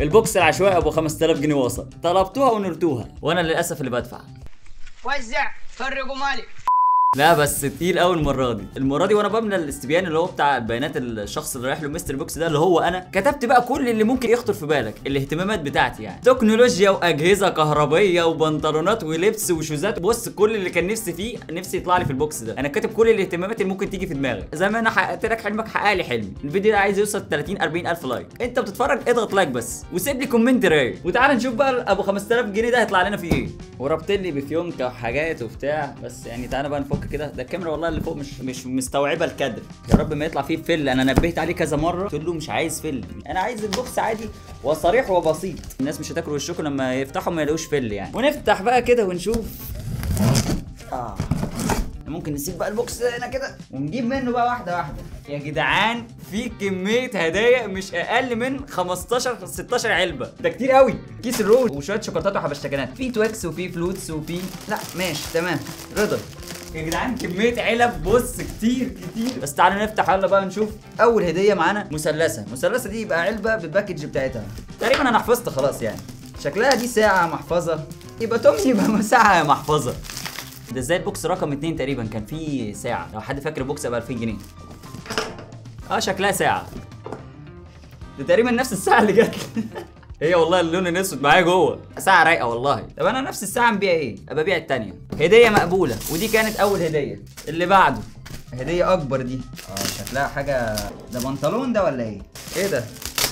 البوكس العشوائي ابو 5000 جنيه وصل طلبتوها ونلتوها وانا للاسف اللي بدفع وزع فرقوا مالي لا بس تقيل قوي المره دي المره دي وانا بملى الاستبيان اللي هو بتاع بيانات الشخص اللي رايح له مستر بوكس ده اللي هو انا كتبت بقى كل اللي ممكن يخطر في بالك الاهتمامات بتاعتي يعني تكنولوجيا واجهزه كهربيه وبنطلونات ولبس وشوزات بص كل اللي كان نفسي فيه نفسي يطلع لي في البوكس ده انا كاتب كل الاهتمامات اللي ممكن تيجي في دماغك زي ما انا حققت لك حلمك حقق لي حلمي الفيديو ده عايز يوصل 30 40 الف لايك انت بتتفرج اضغط لايك بس وسيب لي كومنت رايق وتعال نشوف بقى ابو 5000 جنيه ده هيطلع لنا فيه ايه وربط لي بفيونكه وحاجات وبتاع بس يعني تعالى بقى نفك كده ده الكاميرا والله اللي فوق مش مش مستوعبه الكادر يا رب ما يطلع فيه فل انا نبهت عليه كذا مره قلت له مش عايز فل انا عايز البوكس عادي وصريح وبسيط الناس مش هتاكل وشكم لما يفتحوا ما يلاقوش فل يعني ونفتح بقى كده ونشوف اه ممكن نسيب بقى البوكس ده هنا كده ونجيب منه بقى واحده واحده يا جدعان في كميه هدايا مش اقل من 15 16 علبه ده كتير قوي كيس الروج وشويه شوكولاتات وحبشتكنات في تويكس وفي فلوتس وفي لا ماشي تمام رضا يا جدعان كميه علب بص كتير كتير بس تعالى نفتح يلا بقى نشوف اول هديه معانا مثلثه المثلثه دي يبقى علبه بالباكج بتاعتها تقريبا انا حفظت خلاص يعني شكلها دي ساعه محفظه يبقى توم يبقى ساعه يا محفظه ده ازاي البوكس رقم اتنين تقريبا كان فيه ساعة لو حد فاكر البوكس ب 2000 جنيه اه شكلها ساعة ده تقريبا نفس الساعة اللي جت لي. هي والله اللون الاسود معايا جوه ساعة رايقة والله طب انا نفس الساعة نبيع ايه؟ ابقى ابيع التانية هدية مقبولة ودي كانت اول هدية اللي بعده هدية اكبر دي اه شكلها حاجة ده بنطلون ده ولا ايه؟ ايه ده؟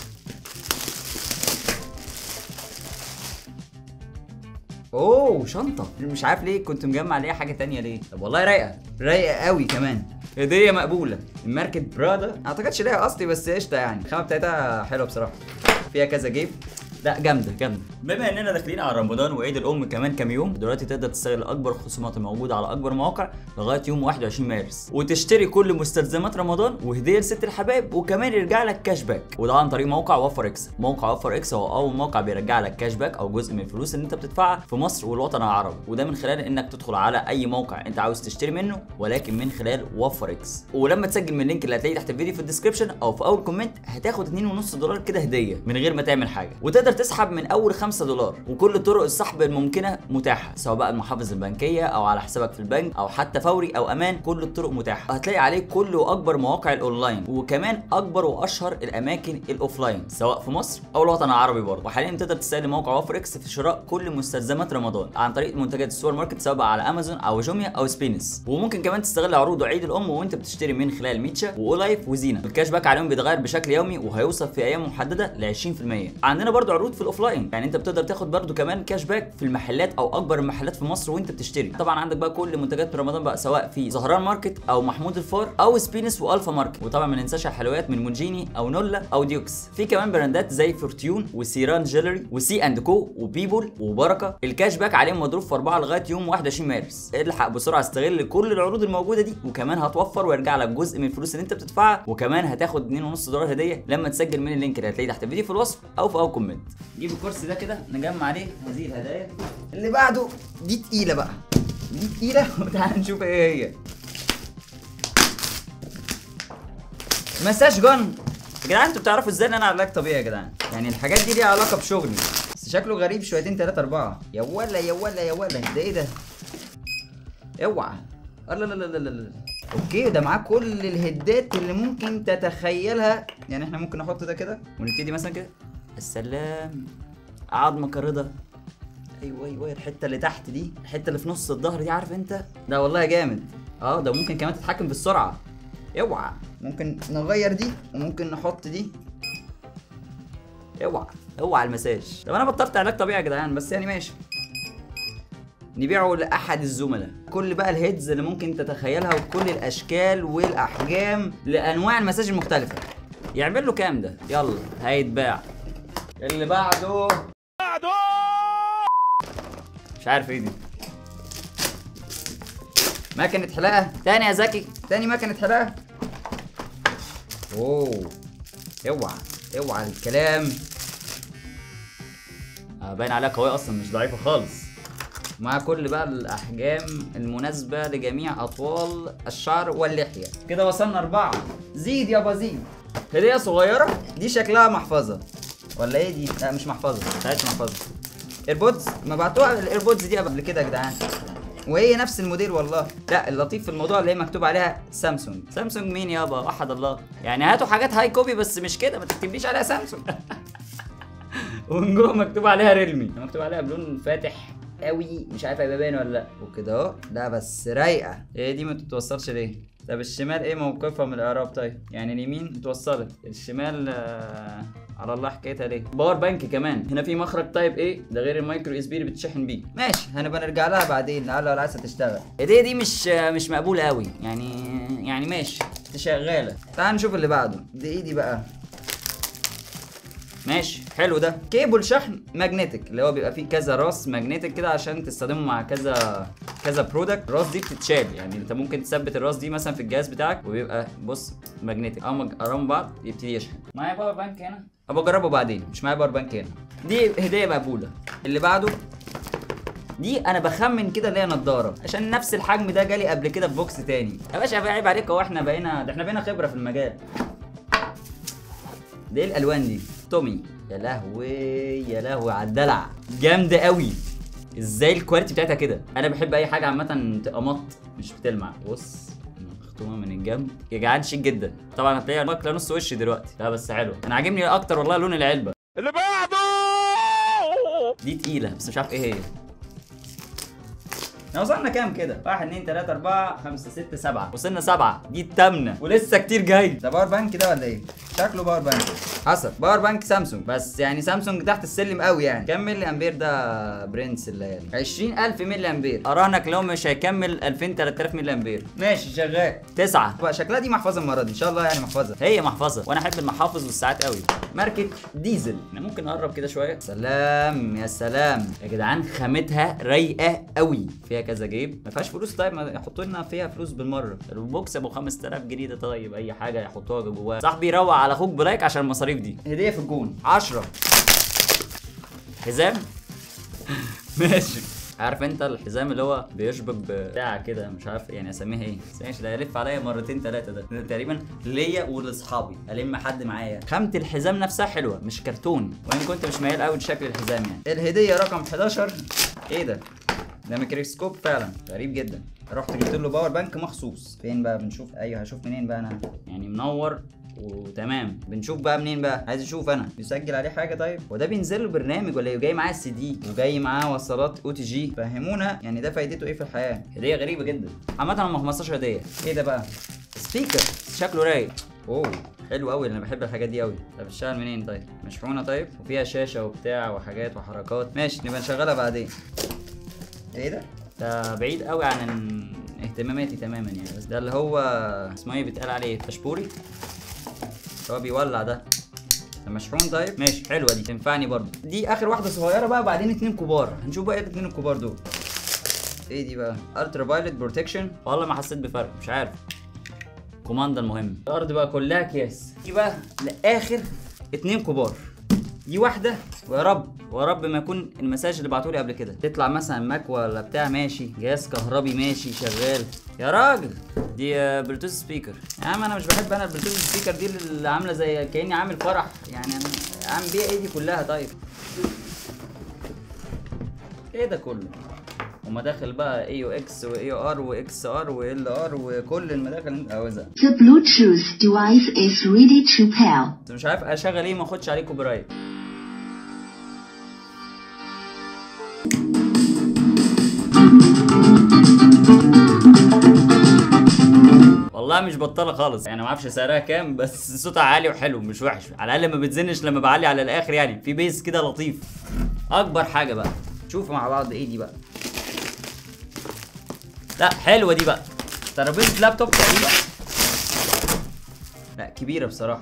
اوه شنطه مش عارف ليه كنت مجمع ليها حاجه تانية ليه طب والله رايقه رايقه قوي كمان هديه مقبوله من ماركه برادا ما اعتقدش ليها اصلي بس قشطه يعني الخامه بتاعتها حلوه بصراحه فيها كذا جيب لا جامده جامده بما اننا داخلين على رمضان وعيد الام كمان كام يوم دلوقتي تقدر تستغل اكبر الخصومات الموجوده على اكبر مواقع لغايه يوم 21 مارس وتشتري كل مستلزمات رمضان وهديه لست الحبايب وكمان يرجع لك كاش باك وده عن طريق موقع وفر اكس موقع وفر اكس هو اول موقع بيرجع لك كاش باك او جزء من الفلوس اللي انت بتدفعها في مصر والوطن العربي وده من خلال انك تدخل على اي موقع انت عاوز تشتري منه ولكن من خلال وفر اكس ولما تسجل من اللينك اللي هتلاقيه تحت الفيديو في الديسكربشن او في اول كومنت هتاخد 2.5 دولار كده هديه من غير ما تعمل حاجه وتقدر تسحب من اول 5 دولار وكل طرق السحب الممكنه متاحه سواء بقى المحافظ البنكيه او على حسابك في البنك او حتى فوري او امان كل الطرق متاحه هتلاقي عليه كل واكبر مواقع الاونلاين وكمان اكبر واشهر الاماكن الاوفلاين سواء في مصر او الوطن العربي برضه وحاليا تقدر تستخدم موقع وفر اكس في شراء كل مستلزمات رمضان عن طريق منتجات السوبر ماركت سواء بقى على امازون او جوميا او سبينس وممكن كمان تستغل عروض عيد الام وانت بتشتري من خلال ميتشا واولايف وزينه الكاش باك عليهم بيتغير بشكل يومي وهيوصل في ايام محدده ل 20% عندنا برضه عروض في الاوفلاين يعني انت بتقدر تاخد برضه كمان كاش باك في المحلات او اكبر المحلات في مصر وانت بتشتري طبعا عندك بقى كل منتجات رمضان بقى سواء في زهران ماركت او محمود الفار او سبينس والفا ماركت وطبعا ما ننساش الحلويات من مونجيني او نولا او ديوكس في كمان براندات زي فورتيون وسيران جيلري وسي اند كو وبيبول وبركه الكاش باك عليهم مضروب في 4 لغايه يوم 21 مارس الحق بسرعه استغل كل العروض الموجوده دي وكمان هتوفر ويرجع لك جزء من الفلوس اللي انت بتدفعها وكمان هتاخد 2.5 دولار هديه لما تسجل من اللينك اللي هتلاقيه تحت الفيديو في الوصف او في اول كومنت جيب الكرسي ده كده نجمع عليه هذه الهدايا اللي بعده دي تقيله بقى دي تقيله وتعالى نشوف ايه هي مساج جن يا جدعان انتوا بتعرفوا ازاي ان انا علاج طبيعي يا جدعان يعني الحاجات دي ليها علاقه بشغلي بس شكله غريب شويتين تلاتة أربعة يا ولا يا ولا يا ولا ده ايه ده؟ اوعى لا لا لا لا لا لا اوكي ده معاه كل الهدات اللي ممكن تتخيلها يعني احنا ممكن نحط ده كده ونبتدي مثلا كده السلام عظمك يا رضا ايوه ايوه الحته اللي تحت دي الحته اللي في نص الظهر دي عارف انت ده والله جامد اه ده ممكن كمان تتحكم في السرعه اوعى ممكن نغير دي وممكن نحط دي اوعى اوعى المساج طب انا بطلت علاج طبيعي يا جدعان بس يعني ماشي نبيعه لاحد الزملاء كل بقى الهيدز اللي ممكن تتخيلها وكل الاشكال والاحجام لانواع المساج المختلفه يعمل له كام ده يلا هيتباع اللي بعده مش عارف ايه دي مكنة حلاقة تاني يا زكي تاني مكنة حلاقة اوه اوعى اوعى الكلام آه باين عليها قوية اصلا مش ضعيفة خالص مع كل بقى الاحجام المناسبة لجميع اطوال الشعر واللحية كده وصلنا اربعة زيد يابا زيد هدية صغيرة دي شكلها محفظة ولا ايه دي لا مش محفظه ما فيهاش محفظه ايربودز ما بعتوها الايربودز دي قبل كده يا جدعان وهي نفس الموديل والله لا اللطيف في الموضوع اللي هي مكتوب عليها سامسونج سامسونج مين يابا وحد الله يعني هاتوا حاجات هاي كوبي بس مش كده ما تكتبليش عليها سامسونج ومن جوه مكتوب عليها ريلمي مكتوب عليها بلون فاتح قوي مش عارف هيبقى باين ولا لا وكده اهو لا بس رايقه ايه دي ما تتوصلش ليه طب الشمال ايه موقفها من الاعراب طيب يعني اليمين اتوصلت الشمال آه على الله حكايتها ليه باور بانك كمان هنا في مخرج تايب ايه ده غير المايكرو اس بي اللي بتشحن بيه ماشي هنبقى نرجع لها بعدين لعل ولا عايزه تشتغل ايديا دي مش مش مقبوله قوي يعني يعني ماشي شغاله تعال نشوف اللي بعده دي ايه دي بقى ماشي حلو ده كيبل شحن ماجنتيك اللي هو بيبقى فيه كذا راس ماجنتيك كده عشان تستخدمه مع كذا كذا برودكت الراس دي بتتشال يعني انت ممكن تثبت الراس دي مثلا في الجهاز بتاعك وبيبقى بص ماجنتيك اول ما قرام بعض يبتدي يشحن معايا باور بانك هنا ابقى اجربه بعدين مش معايا باور بانك هنا دي هديه مقبوله اللي بعده دي انا بخمن كده اللي هي نضاره عشان نفس الحجم ده جالي قبل كده في بوكس تاني يا باشا عيب عليك هو احنا بقينا ده احنا بقينا خبره في المجال دي الالوان دي تومي يا لهوي يا لهوي على الدلع جامده قوي ازاي الكواليتي بتاعتها كده انا بحب اي حاجه عامه تبقى مط مش بتلمع بص مختومه من الجنب يا جدعان شيك جدا طبعا هتلاقيها واكله نص وشي دلوقتي لا بس حلو انا عاجبني اكتر والله لون العلبه اللي بعده دي تقيله بس مش عارف ايه هي احنا وصلنا كام كده؟ 1 2 3 4 5 6 7 وصلنا 7 دي التامنة ولسه كتير جاي ده باور بانك ده ولا ايه؟ شكله باور بانك حصل باور بانك سامسونج بس يعني سامسونج تحت السلم قوي يعني كام ملي امبير ده برنس الليالي 20000 ملي امبير اراهنك لو مش هيكمل 2000 3000 ملي امبير ماشي شغال 9 بقى شكلها دي محفظه المره دي ان شاء الله يعني محفظه هي محفظه وانا احب المحافظ والساعات قوي ماركه ديزل احنا ممكن نقرب كده شويه سلام يا سلام يا جدعان خامتها رايقه قوي فيها كذا جيب ما فيهاش فلوس طيب ما يحطوا لنا فيها فلوس بالمره البوكس ابو 5000 جنيه ده طيب اي حاجه يحطوها جواه صاحبي روق على اخوك بلايك عشان المصاريف دي هديه في الجون 10 حزام ماشي عارف انت الحزام اللي هو بيشبك بتاع كده مش عارف يعني اسميها ايه بس ماشي ده هيلف عليا مرتين ثلاثه ده, ده تقريبا ليا ولاصحابي الم حد معايا خامه الحزام نفسها حلوه مش كرتون وان كنت مش ميال قوي لشكل الحزام يعني الهديه رقم 11 ايه ده ده ميكروسكوب فعلا غريب جدا رحت جبت له باور بانك مخصوص فين بقى بنشوف ايوه هشوف منين بقى انا يعني منور وتمام بنشوف بقى منين بقى عايز اشوف انا يسجل عليه حاجه طيب وده بينزل له برنامج ولا ايه جاي معاه السي دي وجاي معاه وصلات او تي جي فهمونا يعني ده فايدته ايه في الحياه هديه غريبه جدا عامه هم 15 هديه ايه ده بقى سبيكر شكله رايق اوه حلو قوي انا بحب الحاجات دي قوي طب بتشتغل منين طيب مشحونه طيب وفيها شاشه وبتاع وحاجات وحركات ماشي نبقى نشغلها بعدين ايه ده ده بعيد قوي عن اهتماماتي تماما يعني بس ده اللي هو اسمه ايه بيتقال عليه فشبوري هو بيولع ده ده مشحون طيب ماشي حلوه دي تنفعني برضو دي اخر واحده صغيره بقى وبعدين اتنين كبار هنشوف بقى ايه الاتنين الكبار دول ايه دي بقى الترا فايلت بروتكشن والله ما حسيت بفرق مش عارف كوماندا المهم الارض بقى كلها اكياس دي بقى لاخر اتنين كبار دي واحده ويا رب ويا رب ما يكون المساج اللي بعتولي قبل كده تطلع مثلا مكوى ولا بتاع ماشي جهاز كهربي ماشي شغال يا راجل دي آه، بلوتوث سبيكر يا عم انا مش بحب انا البلوتوث سبيكر دي اللي عامله زي كاني عامل فرح يعني انا اعمل بيها ايه دي كلها طيب ايه ده كله ومداخل بقى اي او اكس واي او ار واكس ار وال ار وكل المداخل اللي انت عاوزها The Bluetooth device is ready to pair. بس مش عارف اشغل ايه ما اخدش عليه كوبي رايت والله مش بطاله خالص يعني ما اعرفش سعرها كام بس صوتها عالي وحلو مش وحش على الاقل ما بتزنش لما بعلي على الاخر يعني في بيس كده لطيف اكبر حاجه بقى شوفوا مع بعض ايه دي بقى لا حلوه دي بقى ترابيزه لابتوب تقريبا لا كبيره بصراحه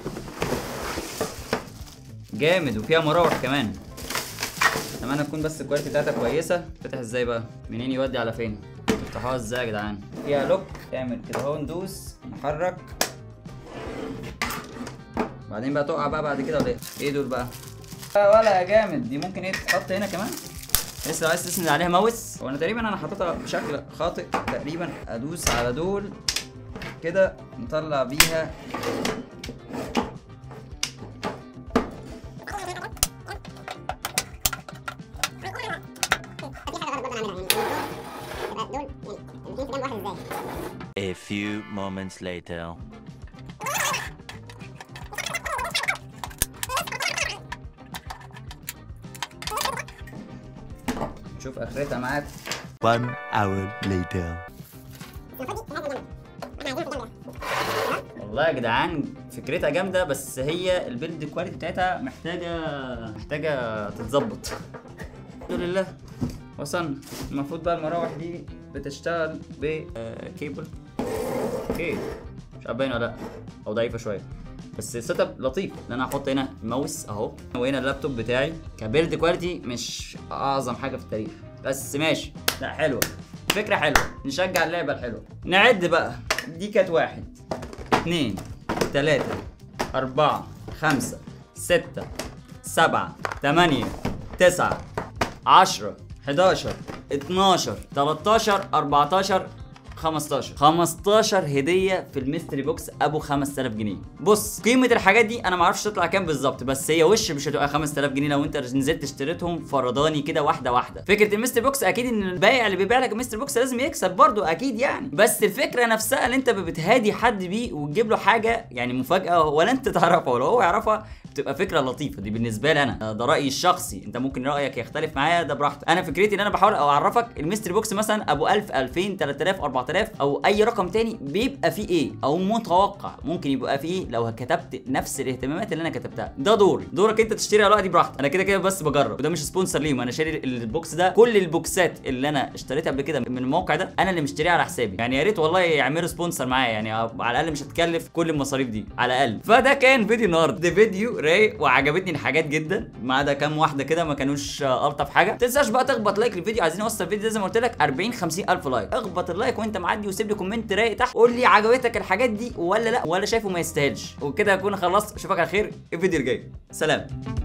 جامد وفيها مراوح كمان اتمنى تكون بس الكواليتي بتاعتها كويسه فتح ازاي بقى منين يودي على فين تفتحوها ازاي يا جدعان فيها لوك تعمل كده اهو ندوس نحرك بعدين بقى تقع بقى بعد كده ولا ايه ايه دول بقى آه ولا يا جامد دي ممكن ايه تتحط هنا كمان لسه لو عايز تسند عليها ماوس هو انا تقريبا انا حاططها بشكل خاطئ تقريبا ادوس على دول كده نطلع بيها A few moments later. نشوف اخرتها معاك One hour later. والله يا جدعان فكرتها جامده بس هي البيلد كواليتي بتاعتها محتاجه محتاجه تتظبط الحمد لله وصلنا المفروض بقى المراوح دي بتشتغل بكيبل اوكي مش عارف باينه ولا لا او ضعيفه شويه بس السيت اب لطيف ان انا احط هنا ماوس اهو وهنا اللابتوب بتاعي كبيلد كواليتي مش اعظم حاجه في التاريخ بس ماشي لا حلوه فكره حلوه نشجع اللعبه الحلوه نعد بقى دي كانت واحد اتنين تلاتة أربعة خمسة ستة سبعة تمانية تسعة عشرة حداشر اتناشر تلاتاشر أربعتاشر 15 15 هديه في الميستري بوكس ابو 5000 جنيه بص قيمه الحاجات دي انا ما اعرفش تطلع كام بالظبط بس هي وش مش هتبقى 5000 جنيه لو انت نزلت اشتريتهم فرداني كده واحده واحده فكره الميستري بوكس اكيد ان البائع اللي بيبيع لك الميستري بوكس لازم يكسب برضه اكيد يعني بس الفكره نفسها اللي انت بتهادي حد بيه وتجيب له حاجه يعني مفاجاه ولا انت تعرفها ولا هو يعرفها بتبقى فكره لطيفه دي بالنسبه لي انا ده رايي الشخصي انت ممكن رايك يختلف معايا ده براحتك انا فكرتي ان انا بحاول اعرفك الميستري بوكس مثلا ابو 1000 2000 3000 4000 او اي رقم تاني بيبقى فيه ايه او متوقع ممكن يبقى فيه ايه لو كتبت نفس الاهتمامات اللي انا كتبتها ده دوري دورك انت تشتري ولا لا دي براحتك انا كده كده بس بجرب وده مش سبونسر ليهم انا شاري البوكس ده كل البوكسات اللي انا اشتريتها قبل كده من الموقع ده انا اللي مشتريها على حسابي يعني يا ريت والله يعملوا سبونسر معايا يعني على الاقل مش هتكلف كل المصاريف دي على الاقل فده كان فيديو النهارده ده فيديو رايق وعجبتني الحاجات جدا ما عدا كام واحده كده ما كانوش آه، الطف حاجه ما تنساش بقى تخبط لايك للفيديو عايزين نوصل الفيديو ده زي ما قلت لك 40 50 الف لايك اخبط اللايك وانت معدي وسيب لي كومنت رايق تحت قول لي عجبتك الحاجات دي ولا لا ولا شايفه ما يستاهلش وكده اكون خلصت اشوفك على خير الفيديو الجاي سلام